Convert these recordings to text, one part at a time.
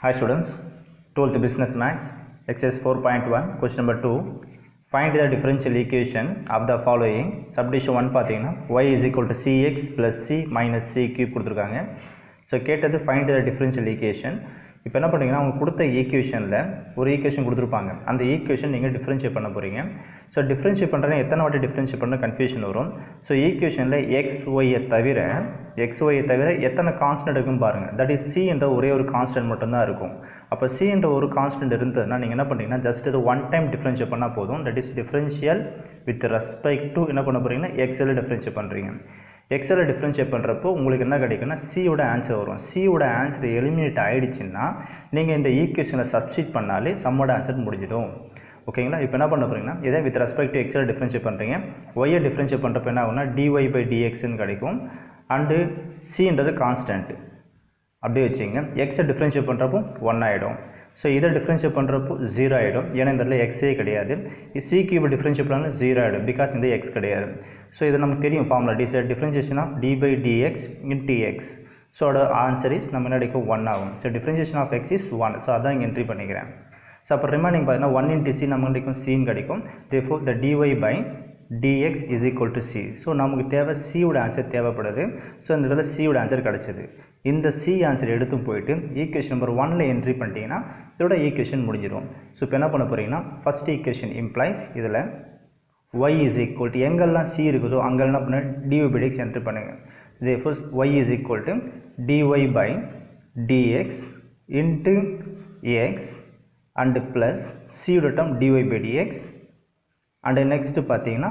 Hi students, 12th Business Maths, exercise 4.1, question number 2. Find the differential equation of the following. Subdivision 1 பார்த்தீங்கன்னா y is equal to cx plus c minus c cube கொடுத்துருக்காங்க so கேட்டது find the differential equation இப்போ என்ன பண்ணுறீங்கன்னா அவங்க கொடுத்த ஈக்குவேஷனில் ஒரு ஈக்குவேஷன் கொடுத்துருப்பாங்க அந்த ஈக்குவேஷன் நீங்கள் டிஃப்ரென்ஷியேட் பண்ண போகிறீங்க ஸோ டிஃப்ரென்ஷியேட் பண்ணுறது எத்தனை வாட்டி டிஃப்ரென்ஷியேட் பண்ண கன்ஃபியூஷன் வரும் ஸோ ஈக்குவேஷனில் எக்ஸ் ஒய்யை தவிர எக்ஸ் ஒய்யை தவிர எத்தனை கான்ஸ்டன்ட் இருக்குன்னு பாருங்கள் தட் இஸ் சி என்ற ஒரே ஒரு கான்ஸ்டன்ட் மட்டும்தான் இருக்கும் அப்போ சி என்ற ஒரு கான்ஸ்டன்ட் இருந்ததுன்னா நீங்கள் என்ன பண்ணுறீங்கன்னா ஜஸ்ட் இது ஒன் டைம் டிஃப்ரென்ஷியேட் பண்ணால் போதும் that is differential with respect to என்ன பண்ண போகிறீங்கன்னா எக்ஸில் டிஃப்ரென்ஷியேட் பண்ணுறீங்க எக்ஸில் டிஃப்ரென்ஷியேட் பண்ணுறப்போ உங்களுக்கு என்ன கிடைக்குன்னா சியோட ஆன்சர் வரும் சியோட ஆன்சர் எலிமினேட் ஆகிடுச்சுன்னா நீங்கள் இந்த ஈக்குவேஷனை சப்ஸ்டிட் பண்ணாலே சம்மோட ஆன்சர் முடிஞ்சிடும் ஓகேங்களா இப்போ என்ன பண்ண போகிறீங்கன்னா இதே வித் ரெஸ்பெக்ட் டு எக்ஸில் டிஃப்ரென்ஷியேட் பண்ணுறீங்க ஒய்யை டிஃப்ரென்ஷியேட் பண்ணுறப்ப என்ன ஆகும்னா டிஒய் பை டிஎக்ஸ்னு கிடைக்கும் அண்டு சின்றது கான்ஸ்டன்ட் அப்படியே வச்சுங்க எக்ஸை டிஃப்ரென்ஷியேட் பண்ணுறப்போ ஒன் ஆகிடும் ஸோ இதை டிஃப்ரென்ஷியேட் பண்ணுறப்போ ஜீரோ ஆகிடும் ஏன்னா இந்த இடத்துல எக்ஸே கிடையாது சி கியூபை டிஃப்ரென்ஷியேட் பண்ணாலும் ஜீரோ ஆகிடும் பிகாஸ் இந்த எக்ஸ் கிடையாது ஸோ இது நமக்கு தெரியும் formula D sir differentiation of D by D X in D X so அதோட ஆன்சர் இஸ் நம்ம என்ன ஒன் ஆகும் so differentiation of X is one so அதான் இங்கே என்ட்ரி பண்ணிக்கிறேன் ஸோ அப்போ ரிமைனிங் பார்த்தீங்கன்னா ஒன் இன்ட்டு சி நமக்கு கிடைக்கும் சின்னு கிடைக்கும் therefore the D Y by dx is equal to c so நமக்கு தேவை சியோட ஆன்சர் தேவைப்படுது ஸோ இந்த இடத்துல சியோட ஆன்சர் கிடச்சிது இந்த சி ஆன்சர் எடுத்து போயிட்டு ஈக்குவேஷன் நம்பர் ஒனில் என்ட்ரி பண்ணிட்டீங்கன்னா இதோட ஈக்குவேஷன் முடிஞ்சிடும் ஸோ இப்போ என்ன பண்ண போகிறீங்கன்னா ஃபஸ்ட் ஈக்குவேஷன் இம்ப்ளைஸ் இதில் y is equal to எங்கெல்லாம் c இருக்குதோ அங்கெல்லாம் என்ன பண்ண dy by dx என்ட்ரி பண்ணுங்கள் இதே first y is equal to dy by dx into x and plus c யோட term dy by dx and next பார்த்தீங்கன்னா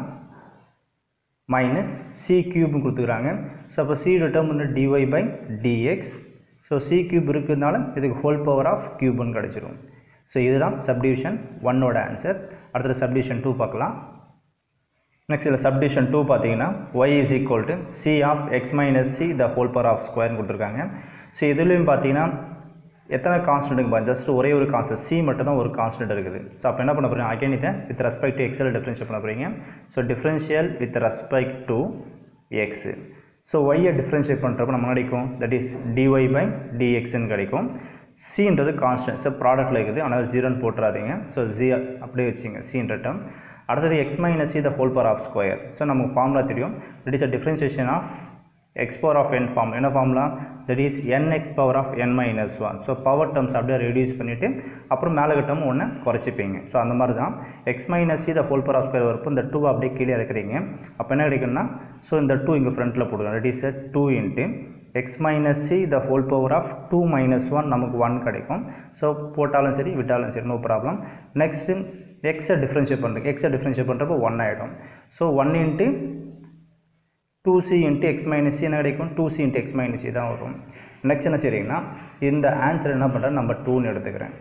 மைனஸ் சி கியூப்னு கொடுத்துக்கிறாங்க ஸோ அப்போ சி டேர்ம் வந்து D Y by dx so C cube இருக்கிறதுனால இதுக்கு ஹோல் பவர் ஆஃப் கியூப்னு கிடச்சிரும் so இதுதான் சப்டிவிஷன் ஒன்னோட ஆன்சர் அடுத்தது சப்டிவிஷன் டூ பார்க்கலாம் நெக்ஸ்ட் இதில் சப்டிவிஷன் டூ பார்த்தீங்கன்னா Y is equal to C of X minus C the whole power of ஸ்கொயர்னு கொடுத்துருக்காங்க ஸோ இதுலேயும் பார்த்தீங்கன்னா எத்தனை கான்ஸ்டன்ட்டுங்க பாருங்க ஜஸ்ட் ஒரே ஒரு கான்ஸ்டன்ட் சி மட்டும் தான் ஒரு கான்ஸ்டன்ட் இருக்குது ஸோ அப்போ என்ன பண்ண போகிறீங்க அகைன் இதை வித் ரெஸ்பெக்ட் டு எக்ஸில் டிஃப்ரென்ஷியல் பண்ண போகிறீங்க so differential with respect to X so ஒய்யை டிஃப்ரென்ஷியேட் பண்ணுறப்ப நம்ம கிடைக்கும் தட் இஸ் டிஒய் பை டிஎக்ஸ்ன்னு கிடைக்கும் சின்றது கான்ஸ்டன்ட் ஸோ ப்ராடக்ட்டில் இருக்குது ஆனால் ஜீரோன்னு போட்டுறாதீங்க ஸோ ஜி அப்படியே வச்சுங்க சின்ற டேர்ம் அடுத்தது X minus C the whole power of square so நமக்கு ஃபார்முலா தெரியும் that is a differentiation of x power of n form என்ன formula that is nx power of n minus one so power terms அப்படியே reduce பண்ணிவிட்டு அப்புறம் மேலே term ஒன்று குறைச்சிப்பீங்க so அந்த மாதிரி தான் X minus C the whole power of square வரப்போ இந்த டூ அப்படியே கீழே இருக்கிறீங்க அப்போ என்ன கிடைக்குன்னா ஸோ இந்த டூ இங்கே ஃப்ரண்ட்டில் போடுவோம் that is two into X minus C the whole power of two minus one நமக்கு ஒன் கிடைக்கும் ஸோ போட்டாலும் சரி விட்டாலும் சரி நோ ப்ராப்ளம் நெக்ஸ்ட்டு எக்ஸை டிஃப்ரென்ஷியேட் பண்ணுறேன் எக்ஸை டிஃப்ரென்ஷியேட் பண்ணுறப்போ ஒன் ஆகிடும் so one into two C into X minus C என்ன கிடைக்கும் two C into X minus C தான் வரும் நெக்ஸ்ட் என்ன செய்றீங்கன்னா இந்த ஆன்சர் என்ன பண்ணுறேன் நம்பர் டூன்னு எடுத்துக்கிறேன்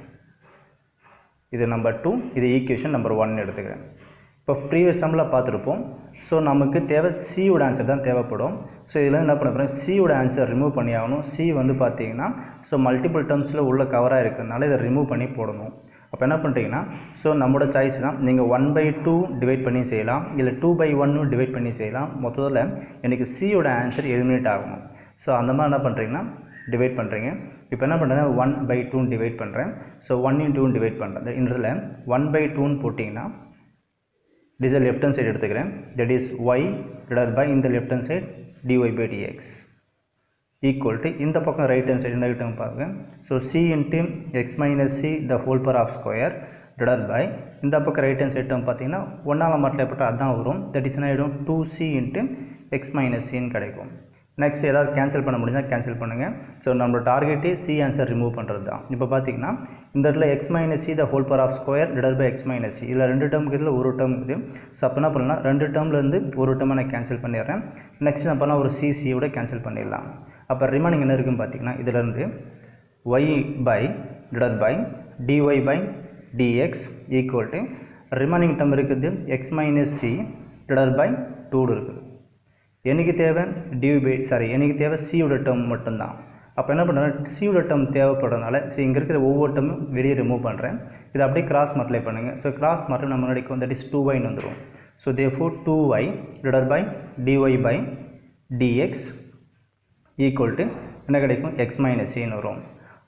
இது நம்பர் டூ இது ஈக்குவேஷன் நம்பர் ஒன்னு எடுத்துக்கிறேன் இப்போ ப்ரீவியஸ் சம்மில் பார்த்துருப்போம் ஸோ நமக்கு தேவை சியோட ஆன்சர் தான் தேவைப்படும் ஸோ இதில் என்ன பண்ண போகிறேன் சியோட ஆன்சர் ரிமூவ் பண்ணி ஆகணும் சி வந்து பார்த்தீங்கன்னா ஸோ மல்டிபிள் டேர்ம்ஸில் உள்ள கவராக இருக்கிறதுனால இதை ரிமூவ் பண்ணி போடணும் அப்போ என்ன பண்ணுறீங்கன்னா ஸோ நம்மளோட சாய்ஸ் தான் நீங்கள் ஒன் பை டூ டிவைட் பண்ணி செய்யலாம் இல்லை டூ பை ஒன்னு டிவைட் பண்ணி செய்யலாம் மொத்தத்தில் எனக்கு சியோட ஆன்சர் எலிமினேட் ஆகணும் ஸோ அந்த மாதிரி என்ன பண்ணுறீங்கன்னா டிவைட் பண்ணுறீங்க இப்போ என்ன பண்ணுறேன்னா ஒன் பை டூன்னு டிவைட் பண்ணுறேன் ஸோ ஒன் இன் டூன்னு டிவைட் பண்ணுறேன் இதில் ஒன் பை டூன்னு போட்டிங்கன்னா டிஸ் லெஃப்ட் ஹேண்ட் சைடு எடுத்துக்கிறேன் that is y divide by இந்த left hand side dy by dx equal to இந்த பக்கம் ரைட் ஹேண்ட் சைடு என்ன கிட்ட பாருங்க so c into X minus C the whole power of square divide by இந்த பக்கம் right hand side பார்த்தீங்கன்னா ஒன்றால் மட்டில் அதான் வரும் தட் இஸ் என்ன ஆகிடும் two C into X minus சின்னு கிடைக்கும் நெக்ஸ்ட் ஏதாவது கேன்சல் பண்ண முடிஞ்சால் கேன்சல் பண்ணுங்கள் ஸோ நம்மளோட டார்கெட்டே சி ஆன்சர் ரிமூவ் பண்ணுறது தான் இப்போ பார்த்தீங்கன்னா இந்த இடத்துல x minus C the whole power of square divide by x minus c இதில் ரெண்டு டேர்முக்கு இதில் ஒரு டேர்ம் இருக்குது ஸோ அப்போ என்ன பண்ணலாம் ரெண்டு டேர்ம்லேருந்து ஒரு டேர்மை நான் கேன்சல் பண்ணிடுறேன் நெக்ஸ்ட் நான் பண்ணலாம் ஒரு சி சியோட கேன்சல் பண்ணிடலாம் அப்போ ரிமைனிங் என்ன இருக்குன்னு பார்த்தீங்கன்னா இதிலேருந்து y by divide by dy by dx equal to remaining term இருக்குது x minus c divide by டூடு இருக்குது எனக்கு தேவை டிவி பை சாரி எனக்கு தேவை சியோட டேர்ம் மட்டும்தான் அப்போ என்ன பண்ணுறேன் சியோட டேர்ம் தேவைப்படுறதுனால ஸோ இங்கே இருக்கிற ஒவ்வொரு டேர்மும் வெளியே ரிமூவ் பண்ணுறேன் இதை அப்படியே கிராஸ் மல்டிப்ளை பண்ணுங்கள் ஸோ கிராஸ் மட்டும் நம்ம கிடைக்கும் தட் இஸ் டூ ஒய்னு வந்துடும் so therefore two y divide by dy by dx equal to என்ன கிடைக்கும் எக்ஸ் மைனஸ் சின்னு வரும்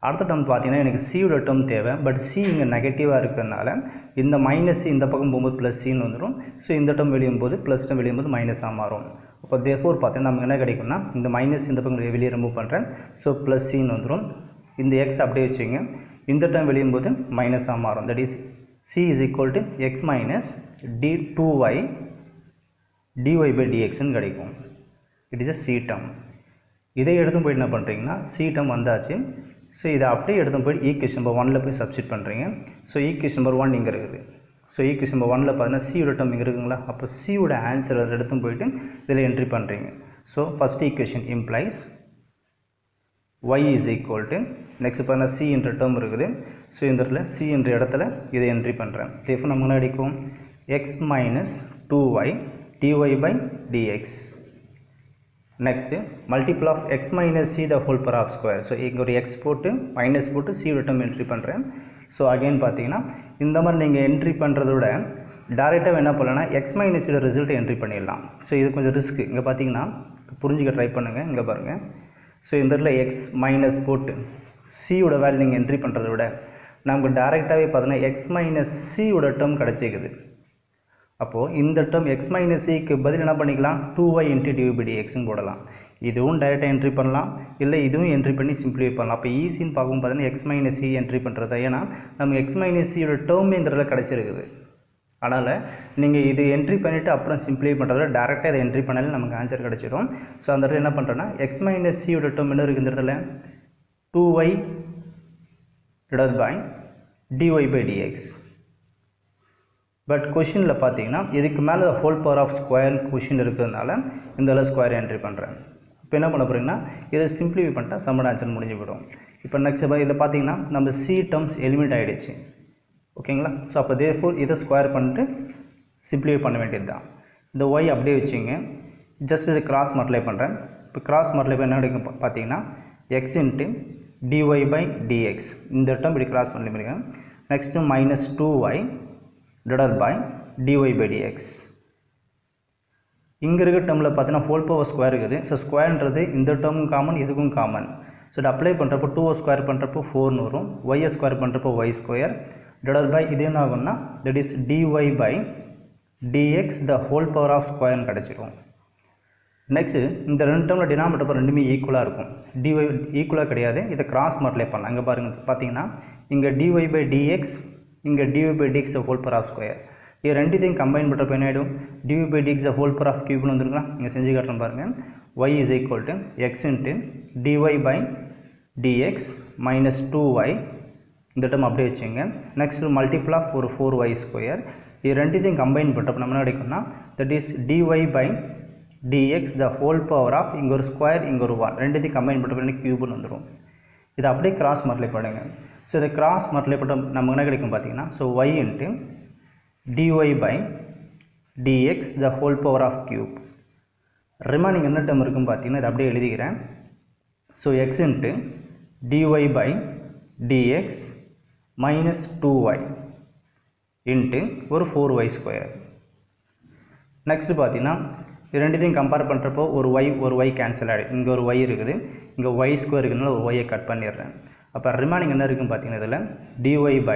அடுத்த டேர்ம் பார்த்தீங்கன்னா எனக்கு சியோட டேர்ம் தேவை பட் சி இங்கே நெகட்டிவாக இருக்கிறதுனால இந்த மைனஸ் இந்த பக்கம் போகும்போது ப்ளஸ் சின்னு வந்துடும் ஸோ இந்த டேர்ம் வெளியும் போது ப்ளஸ் டேர்ம் வெளியும் போது மைனஸாக மாறும் அப்போ தேர்ஃபோர் பார்த்தீங்கன்னா நமக்கு என்ன கிடைக்கும்னா இந்த மைனஸ் இந்த பக்கம் வெளியே ரிமூவ் பண்ணுறேன் ஸோ ப்ளஸ் சின்னு வந்துடும் இந்த எக்ஸ் அப்படியே வச்சுங்க இந்த டேர்ம் வெளியும் போது மைனஸாக மாறும் that is c is equal to x minus d two y dy by டிஎக்ஸ்னு கிடைக்கும் it is a c term இதை எடுத்து போய் என்ன பண்ணுறீங்கன்னா சி டேர்ம் வந்தாச்சு ஸோ இதை அப்படியே எடுத்து போய் ஈக்குவேஷன் நம்பர் ஒனில் போய் சப்ஸ்டிட் பண்ணுறீங்க ஸோ ஈக்குவேஷன் நம்பர் ஒன் இங்கே இருக்குது ஸோ ஈக்குவேஷன் நம்பர் ஒனில் பார்த்தீங்கன்னா சியோட டேர்ம் இங்கே இருக்குங்களா அப்போ சியோட ஆன்சர் அதை எடுத்து போயிட்டு இதில் என்ட்ரி பண்ணுறீங்க so first equation implies y is equal to next பார்த்தா c என்ற டேர்ம் இருக்குது ஸோ இந்த இடத்துல c என்ற இடத்துல இதை என்ட்ரி பண்ணுறேன் தேஃபோ நம்ம என்ன அடிக்கும் x minus two y dy by dx next multiple of X minus C the whole power of square so இங்கே ஒரு எக்ஸ் போட்டு மைனஸ் போட்டு சி டேர்ம் என்ட்ரி பண்ணுறேன் ஸோ அகைன் பார்த்தீங்கன்னா இந்த மாதிரி நீங்கள் என்ட்ரி பண்ணுறத விட டேரெக்டாக என்ன பண்ணலாம்னா எக்ஸ் மைனஸோட ரிசல்ட்டை என்ட்ரி பண்ணிடலாம் ஸோ இது கொஞ்சம் ரிஸ்க் இங்கே பார்த்தீங்கன்னா புரிஞ்சுக்க ட்ரை பண்ணுங்கள் இங்கே பாருங்கள் ஸோ இந்த இடத்துல எக்ஸ் மைனஸ் போட்டு சியோட வேல்யூ நீங்கள் என்ட்ரி பண்ணுறத விட நமக்கு டேரெக்டாகவே பார்த்தீங்கன்னா எக்ஸ் மைனஸ் சியோட டேர்ம் கிடச்சிக்குது அப்போது இந்த டேர்ம் எக்ஸ் மைனஸ் சிக்கு பதில் என்ன பண்ணிக்கலாம் டூ ஒய் இன்ட்டு டியூபிடி எக்ஸ்னு போடலாம் இதுவும் டைரெக்டாக என்ட்ரி பண்ணலாம் இல்லை இதுவும் என்ட்ரி பண்ணி சிம்பிளிஃபை பண்ணலாம் அப்போ ஈஸின்னு பார்க்கும் பார்த்தீங்கன்னா எக்ஸ் மைனஸ் சி என்ட்ரி பண்ணுறது ஏன்னா நம்ம எக்ஸ் மைனஸ் சியோட டேர்மே இந்த இடத்துல கிடச்சிருக்குது அதனால் நீங்கள் இது என்ட்ரி பண்ணிவிட்டு அப்புறம் சிம்பிளை பண்ணுறத டேரெக்டாக இதை என்ட்ரி பண்ணாலே நமக்கு ஆன்சர் கிடச்சிடும் ஸோ அந்த இடத்துல என்ன பண்ணுறேன்னா எக்ஸ் மைனஸ் சியோட டேர்ம் என்ன இருக்குது இந்த இடத்துல two y divide by dy by dx but கொஷினில் பார்த்தீங்கன்னா இதுக்கு மேலே whole power of square question இருக்கிறதுனால இந்த அளவு ஸ்கொயர் என்ட்ரி பண்ணுறேன் இப்போ என்ன பண்ண போகிறீங்கன்னா இதை சிம்பிளிஃபை பண்ணிட்டா சம்மட் ஆன்சர் முடிஞ்சு போயிடும் இப்போ நெக்ஸ்ட் இதில் பார்த்தீங்கன்னா நம்ம சி டேர்ம்ஸ் எலிமினேட் ஆகிடுச்சு ஓகேங்களா ஸோ அப்போ தே ஃபோர் இதை ஸ்கொயர் பண்ணிட்டு சிம்பிளிஃபை பண்ண வேண்டியது தான் இந்த ஒய் அப்படியே வச்சுங்க ஜஸ்ட் இது கிராஸ் மல்டிப்ளை பண்ணுறேன் இப்போ கிராஸ் மல்டிப்ளை என்ன கிடைக்கும் பா- பார்த்தீங்கன்னா x into dy by dx இந்த டேர்ம் இப்படி கிராஸ் பண்ணி பண்ணிங்க next minus two y divide by dy by dx இங்கே இருக்க டேர்மில் பார்த்தீங்கன்னா ஹோல் பவர் ஸ்கொயர் இருக்குது ஸோ ஸ்கொயர்ன்றது இந்த டேர்மும் காமன் இதுக்கும் காமன் ஸோ இது அப்ளை பண்ணுறப்போ டூ ஸ்கொயர் பண்ணுறப்போ ஃபோர்னு வரும் ஒய்யை ஸ்கொயர் பண்ணுறப்போ ஒய் ஸ்கொயர் டிவைட் பை இது என்ன ஆகும்னா that is dy by dx the whole power of ஸ்கொயர்னு கிடச்சிரும் நெக்ஸ்ட்டு இந்த ரெண்டு டேர்மில் டினாமினேட்டர் ரெண்டுமே ஈக்குவலாக இருக்கும் டிஒய் ஈக்குவலாக கிடையாது இதை கிராஸ் மல்டிப்ளை பண்ணலாம் இங்கே பாருங்கள் பார்த்தீங்கன்னா இங்கே டிஒய் பை டிஎக்ஸ் இங்கே dy by dx whole power of square இது ரெண்டுத்தையும் கம்பைன் பண்ணுறப்ப என்ன ஆகிடும் dy by dx whole power of கியூப்னு வந்துருக்கலாம் இங்கே செஞ்சு காட்டுறேன் பாருங்கள் y is equal to x into dy by dx minus two y இந்த டேர்ம் அப்படியே வச்சுங்க நெக்ஸ்ட் மல்டிபிள் ஆஃப் ஒரு ஃபோர் ஒய் ஸ்கொயர் இது ரெண்டுத்தையும் கம்பைன் பண்ணுறப்ப நம்ம என்ன கிடைக்கும்னா that is dy by dx the whole power of இங்கே ஒரு ஸ்கொயர் இங்கே ஒரு ஒன் ரெண்டுத்தையும் கம்பைன் பண்ணுறப்ப எனக்கு கியூப்னு வந்துடும் இதை அப்படியே கிராஸ் மல்டிப்ளை பண்ணுங்க ஸோ இதை கிராஸ் மல்டிப்ளை பண்ண நமக்கு என்ன கிடைக்கும் பார்த்தீங்கன்னா so y into dy by dx the whole power of cube remaining என்ன டேர்ம் இருக்குன்னு பார்த்தீங்கன்னா இதை அப்படியே எழுதிக்கிறேன் so x into dy by dx minus two y into ஒரு ஃபோர் ஒய் ஸ்கொயர் நெக்ஸ்ட்டு பார்த்தீங்கன்னா இது ரெண்டுத்தையும் கம்பேர் பண்ணுறப்போ ஒரு ஒய் ஒரு ஒய் கேன்சல் ஆகிடும் இங்கே ஒரு ஒய் இருக்குது இங்கே ஒய் ஸ்கொயர் இருக்குதுனால ஒரு ஒய்யை கட் பண்ணிடுறேன் அப்போ ரிமைனிங் என்ன இருக்குன்னு பார்த்தீங்கன்னா இதில் dy by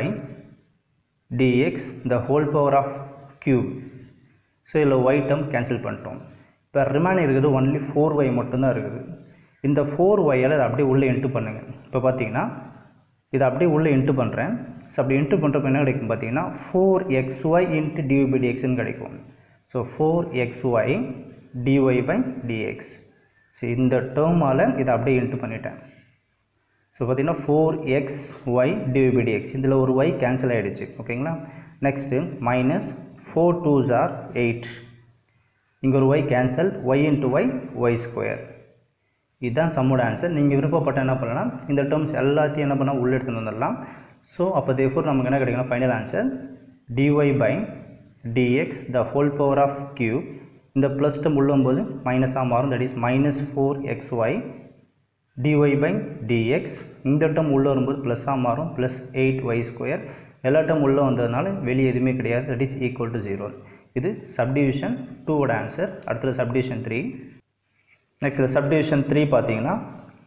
dx the whole power of cube so இதில் ஒய் டேர்ம் கேன்சல் பண்ணிட்டோம் இப்போ ரிமைனிங் இருக்குது ஒன்லி ஃபோர் ஒய் மட்டும்தான் இருக்குது இந்த ஃபோர் ஒய்யால் அதை அப்படியே உள்ளே என்ட்டு பண்ணுங்கள் இப்போ பார்த்தீங்கன்னா இதை அப்படியே உள்ளே என்ட்டு பண்ணுறேன் ஸோ அப்படி என்ட்டு பண்ணுறப்ப என்ன கிடைக்கும் பார்த்தீங்கன்னா four x y into dy by டிஎக்ஸ்னு கிடைக்கும் so four x y dy by dx so இந்த டேர்மால் இதை அப்படியே என்ட்டு பண்ணிட்டேன் ஸோ பார்த்தீங்கன்னா four x y dy by dx இதில் ஒரு ஒய் கேன்சல் ஆகிடுச்சு ஓகேங்களா நெக்ஸ்ட்டு மைனஸ் ஃபோர் டூ ஜார் எயிட் இங்கே ஒரு y cancel y into y y square இதுதான் சம்மோட ஆன்சர் நீங்கள் விருப்பப்பட்ட என்ன பண்ணலாம் இந்த டேர்ம்ஸ் எல்லாத்தையும் என்ன பண்ணால் உள்ளே எடுத்துகிட்டு வந்துடலாம் ஸோ அப்போ தேஃபோர் நமக்கு என்ன கிடைக்கணும் final answer dy by dx the whole power of cube இந்த ப்ளஸ் டேர்ம் உள்ளும்போது மைனஸாக மாறும் that is minus four x y dy by dx இந்த டேர்ம் உள்ளே வரும்போது ப்ளஸ்ஸாக மாறும் ப்ளஸ் எயிட் ஒய் ஸ்கொயர் எல்லா டேர்ம் உள்ளே வந்ததுனால வெளியே எதுவுமே கிடையாது that is equal to zero இது சப்டிவிஷன் டூவோட ஆன்சர் அடுத்தது subdivision three next subdivision three பார்த்தீங்கன்னா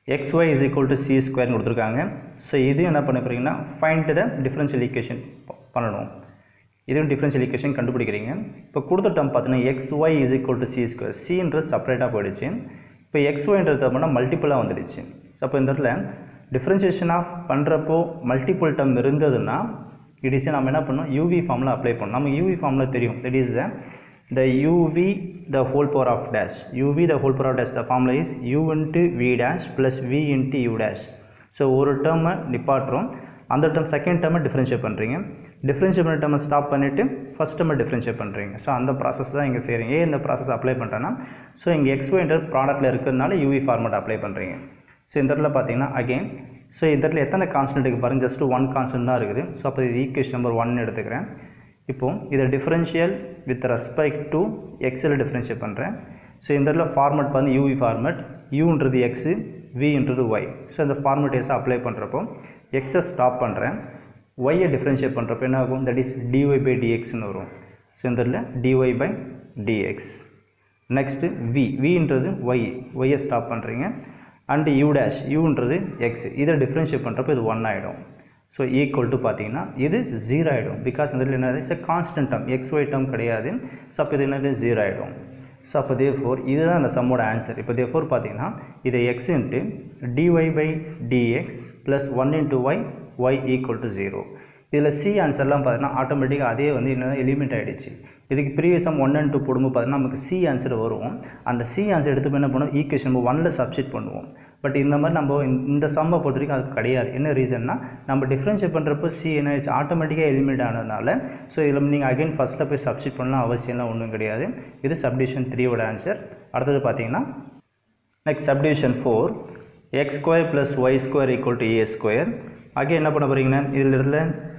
x y is equal to c ஸ்கொயர்னு கொடுத்துருக்காங்க ஸோ இதையும் என்ன பண்ண போகிறீங்கன்னா ஃபைண்ட் த டிஃப்ரென்ஷியல் ஈக்குவேஷன் பண்ணணும் இதுவும் டிஃப்ரென்ஷியல் ஈக்குவேஷன் கண்டுபிடிக்கிறீங்க இப்போ கொடுத்த டேர்ம் பார்த்தீங்கன்னா x y is equal to c square சின்றது செப்பரேட்டாக போயிடுச்சு இப்போ எக்ஸ் ஒய்ன்றது பார்த்தோம்னா மல்டிப்புளாக வந்துடுச்சு ஸோ அப்போ இந்த இடத்துல டிஃப்ரென்ஷியேஷன் ஆஃப் பண்ணுறப்போ மல்டிப்புள் டேர்ம் இருந்ததுன்னா இட் இஸ் நம்ம என்ன பண்ணோம் யூவி ஃபார்மில் அப்ளை பண்ணணும் நம்ம யூவி ஃபார்மில் தெரியும் that is the uv the whole power of dash uv the whole power of dash the formula is u into v dash plus v into u dash so ஒரு டேர்மை நிப்பாட்டுறோம் அந்த term second டேர்மை differentiate பண்ணுறீங்க differentiate பண்ண டேர்மை stop பண்ணிவிட்டு first டேர்மை டிஃப்ரென்ஷியேட் பண்ணுறீங்க ஸோ அந்த ப்ராசஸ் தான் இங்கே செய்கிறீங்க ஏன் இந்த ப்ராசஸ் அப்ளை பண்ணுறேன்னா ஸோ இங்கே எக்ஸ்ஒய்ன்ற ப்ராடக்ட்டில் இருக்கிறதுனால யூவி ஃபார்மேட் அப்ளை பண்ணுறீங்க ஸோ இந்த இடத்துல பார்த்தீங்கன்னா அகெயின் ஸோ இந்த இடத்துல எத்தனை கான்ஸ்டன்ட் இருக்குது பாருங்கள் ஜஸ்ட் ஒன் கான்ஸ்டன்ட் தான் இருக்குது ஸோ அப்போ இது ஈக்குவேஷன் நம்பர் ஒன் எடுத்துக்கிறேன் இப்போது இதை டிஃப்ரென்ஷியல் வித் ரெஸ்பெக்ட் டு எக்ஸில் டிஃப்ரென்ஷியேட் பண்ணுறேன் ஸோ இந்த இடத்துல ஃபார்மேட் பார்த்து யூவி ஃபார்மேட் யூன்றது எக்ஸு வின்றது ஒய் ஸோ இந்த ஃபார்மேட் எஸ் அப்ளை பண்ணுறப்போ எக்ஸை ஸ்டாப் பண்ணுறேன் ஒய்யை டிஃப்ரென்ஷியேட் பண்ணுறப்போ என்ன ஆகும் தட் இஸ் டிஒய் பை டிஎக்ஸ்னு வரும் ஸோ இந்த இடத்துல dy by dx next v வின்றது ஒய் ஒய்யை ஸ்டாப் பண்ணுறீங்க அண்டு யூ டேஷ் யூன்றது எக்ஸ் இதை டிஃப்ரென்ஷியேட் பண்ணுறப்போ இது ஒன் ஆகிடும் ஸோ ஈக்குவல் டு பார்த்தீங்கன்னா இது ஜீரோ ஆகிடும் பிகாஸ் இந்த என்னது it's constant term x y term கிடையாது ஸோ அப்போ இது என்னது ஜீரோ ஆகிடும் ஸோ அப்போ தே ஃபோர் இதுதான் அந்த சம்மோட ஆன்சர் இப்போ தே ஃபோர் பார்த்தீங்கன்னா இதை x into dy by dx plus one into y y equal to zero இதில் சி ஆன்சர்லாம் பார்த்தீங்கன்னா ஆட்டோமேட்டிக்காக அதே வந்து இன்னும் எலிமெண்ட் ஆகிடுச்சு இதுக்கு ப்ரீவியஸாக ஒன் அண்ட் டூ போடும்போது பார்த்தீங்கன்னா நமக்கு சி ஆன்சர் வரும் அந்த சி ஆன்சர் எடுத்து என்ன பண்ணுவோம் ஈக்குவேஷன் நம்ம ஒனில் சப்ஸ்டிட் பண்ணுவோம் பட் இந்த மாதிரி நம்ம இந்த சம்மை பொறுத்த வரைக்கும் அது கிடையாது என்ன ரீசன்னா நம்ம டிஃப்ரென்ஷியேட் பண்ணுறப்போ சி என்ன ஆயிடுச்சு ஆட்டோமேட்டிக்காக எலிமினேட் ஆனதுனால ஸோ இதில் நீங்கள் அகைன் ஃபஸ்ட்டில் போய் சப்ஸ்டிட் பண்ணலாம் அவசியம்லாம் ஒன்றும் கிடையாது இது சப்டிவிஷன் த்ரீயோட ஆன்சர் அடுத்தது பார்த்தீங்கன்னா next subdivision four x square plus y square equal to a square again என்ன பண்ண போகிறீங்கன்னா இதில் இதில்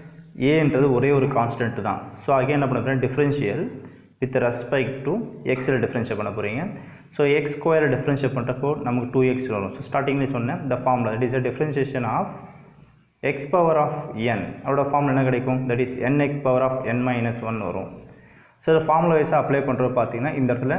ஏன்றது ஒரே ஒரு கான்ஸ்டன்ட் தான் ஸோ அகைன் என்ன பண்ண போகிறேன் டிஃப்ரென்ஷியல் வித் ரெஸ்பெக்ட் டு எக்ஸில் டிஃப்ரென்ஷியேட் பண்ண போகிறீங்க ஸோ எக்ஸ் ஸ்கொயரை டிஃப்ரென்ஷியேட் பண்ணுறப்போ நமக்கு டூ எக்ஸ் வரும் ஸோ ஸ்டார்டிங்லேயே சொன்னேன் இந்த formula that is a differentiation of x power of n அதோட ஃபார்முலா என்ன கிடைக்கும் that is n x power of n minus one வரும் ஸோ இந்த ஃபார்முலா வைஸாக அப்ளை பண்ணுறப்போ பார்த்தீங்கன்னா இந்த இடத்துல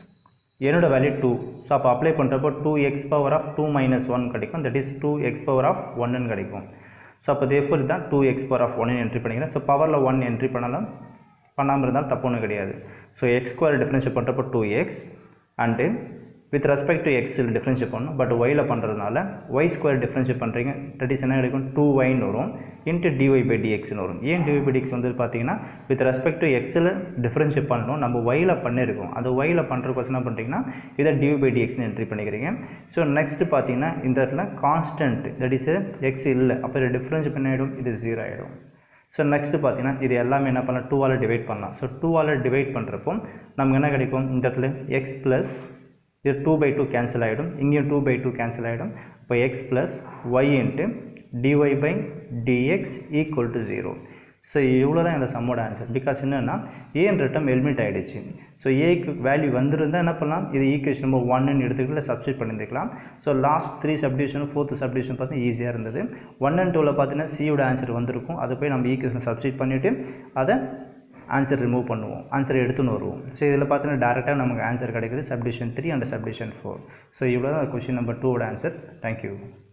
என்னோட வேல்யூ டூ ஸோ அப்போ அப்ளை பண்ணுறப்போ two x power of two minus one கிடைக்கும் that is two x power of ஒன்னு கிடைக்கும் ஸோ அப்போ தேஃபோர் தான் டூ எக்ஸ் பவர் ஆஃப் ஒன்னு என்ட்ரி பண்ணிக்கிறேன் ஸோ பவரில் ஒன் என்ட்ரி பண்ணலாம் பண்ணாமல் இருந்தாலும் தப்பு ஒன்றும் கிடையாது ஸோ எக்ஸ் ஸ்கொயர் டிஃப்ரென்ஷியேட் பண்ணுறப்போ two x and with respect to எக்ஸில் டிஃப்ரென்ஷியேட் பண்ணணும் பட் ஒயில் பண்ணுறதுனால ஒய் ஸ்கொயர் டிஃப்ரென்ஷியேட் பண்ணுறீங்க தட் இஸ் என்ன கிடைக்கும் டூ ஒய்னு வரும் இன்ட்டு டிஒய் பை டிஎக்ஸ்னு வரும் ஏன் டிஒய் பை டிஎக்ஸ் வந்து பார்த்தீங்கன்னா வித் ரெஸ்பெக்ட் டு எக்ஸில் டிஃப்ரென்ஷியேட் பண்ணணும் நம்ம ஒயில் பண்ணியிருக்கோம் அது ஒயில் பண்ணுறதுக்கு என்ன பண்ணுறீங்கன்னா இதை டிஒய் பை டிஎக்ஸ்னு என்ட்ரி பண்ணிக்கிறீங்க ஸோ நெக்ஸ்ட் பார்த்தீங்கன்னா இந்த இடத்துல கான்ஸ்டன்ட் தட் இஸ் எக்ஸ் இல்லை அப்போ இது டிஃப்ரென்ஷியேட் பண்ண ஆகிடும் இது ஜீரோ ஆகிடும் ஸோ நெக்ஸ்ட்டு பார்த்தீங்கன்னா இது எல்லாமே என்ன பண்ணலாம் டூவால் டிவைட் பண்ணலாம் ஸோ டூவால் டிவைட் பண்ணுறப்போ நமக்கு என்ன கிடைக்கும் இந்த இடத்துல எக்ஸ் ப்ளஸ் இது டூ பை டூ கேன்சல் ஆகிடும் இங்கேயும் டூ பை டூ கேன்சல் ஆகிடும் இப்போ x plus y into dy by dx equal to zero so இவ்வளோ தான் இந்த சம்மோட ஆன்சர் பிகாஸ் என்னென்னா ஏன்ற டம் எலிமிட் ஆகிடுச்சு ஸோ ஏக்கு வேல்யூ வந்திருந்தால் என்ன பண்ணலாம் இது ஈக்குவேஷன் நம்பர் ஒன்னு எடுத்துக்கிட்டு சப்ஸ்டிட் பண்ணியிருக்கலாம் so last three subdivision fourth subdivision பார்த்து ஈஸியாக இருந்தது ஒன் அண்ட் டூவில் பார்த்தீங்கன்னா சியோட ஆன்சர் வந்திருக்கும் அதை போய் நம்ம ஈக்குவேஷன் சப்ஸ்டிட் பண்ணிவிட்டு அதை ஆன்சர் ரிமூவ் பண்ணுவோம் ஆன்சர் எடுத்துன்னு வருவோம் ஸோ இதில் பார்த்தீங்கன்னா டேரெக்டாக நமக்கு ஆன்சர் கிடைக்குது subdivision three and subdivision four so இவ்வளோ தான் கொஷின் நம்பர் டூவோட ஆன்சர் தேங்க்யூ